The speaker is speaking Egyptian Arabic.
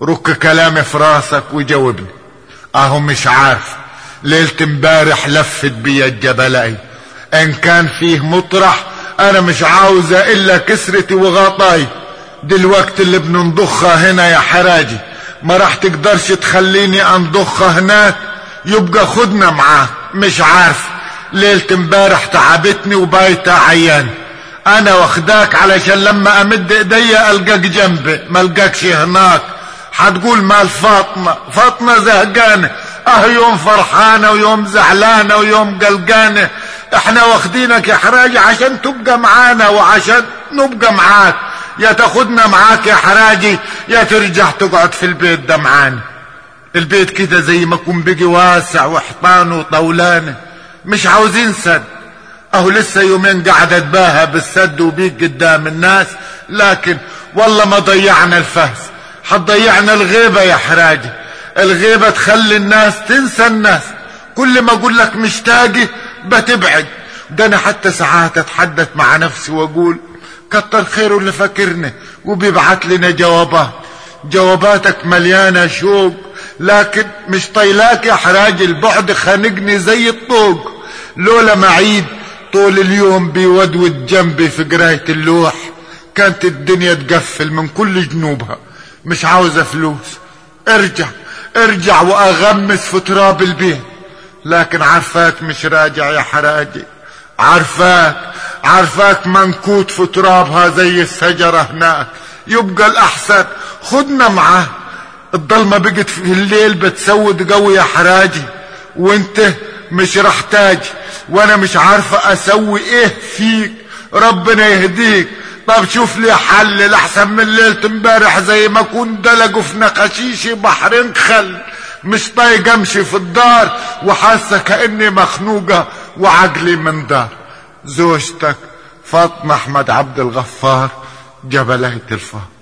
رك كلامي في راسك وجاوبني اهو مش عارف ليلة امبارح لفت بيا الجبلاي ان كان فيه مطرح انا مش عاوزة الا كسرتي وغطاي دلوقتي اللي بننضخها هنا يا حراجي ما راح تقدرش تخليني انضخها هناك يبقى خدنا معاه مش عارف ليلة امبارح تعبتني وبايتة عيان انا واخداك علشان لما امد ايديا القاك جنبي ما القاكش هناك حتقول مال فاطمة فاطمة زهقانة اه يوم فرحانة ويوم زعلانة ويوم قلقانة احنا واخدينك يا حراجي عشان تبقى معانا وعشان نبقى معاك يا تاخدنا معاك يا حراجي يا ترجع تقعد في البيت ده معانا البيت كده زي ما يكون بيجي واسع وحيطان وطولانة مش عاوزين سد اهو لسه يومين قاعد اتباهى بالسد وبيك قدام الناس لكن والله ما ضيعنا الفهس حتضيعنا الغيبة يا حراجي الغيبة تخلي الناس تنسى الناس كل ما اقول لك مشتاقي بتبعد ده انا حتى ساعات اتحدث مع نفسي واقول كتر خيره اللي فاكرني وبيبعت لنا جوابات جواباتك مليانة شوق لكن مش طيلاك يا حراج البعد خانقني زي الطوق لولا معيد طول اليوم بيودود جنبي في قراية اللوح كانت الدنيا تقفل من كل جنوبها مش عاوزة فلوس ارجع ارجع واغمس في تراب البيت لكن عارفاك مش راجع يا حراجي عارفاك عارفاك منكوت في ترابها زي الشجرة هناك يبقى الأحسن خدنا معاه الضلمة بقت في الليل بتسود قوي يا حراجي وانت مش راح تاجي وانا مش عارفة اسوي ايه فيك ربنا يهديك طب شوف لي حل لحسن من ليلة امبارح زي ما كنت دلقوا في نقاشيشي بحرين خل مش طايق امشي في الدار وحاسه كاني مخنوقه وعقلي من دار زوجتك فاطمه احمد عبد الغفار جبلية الفار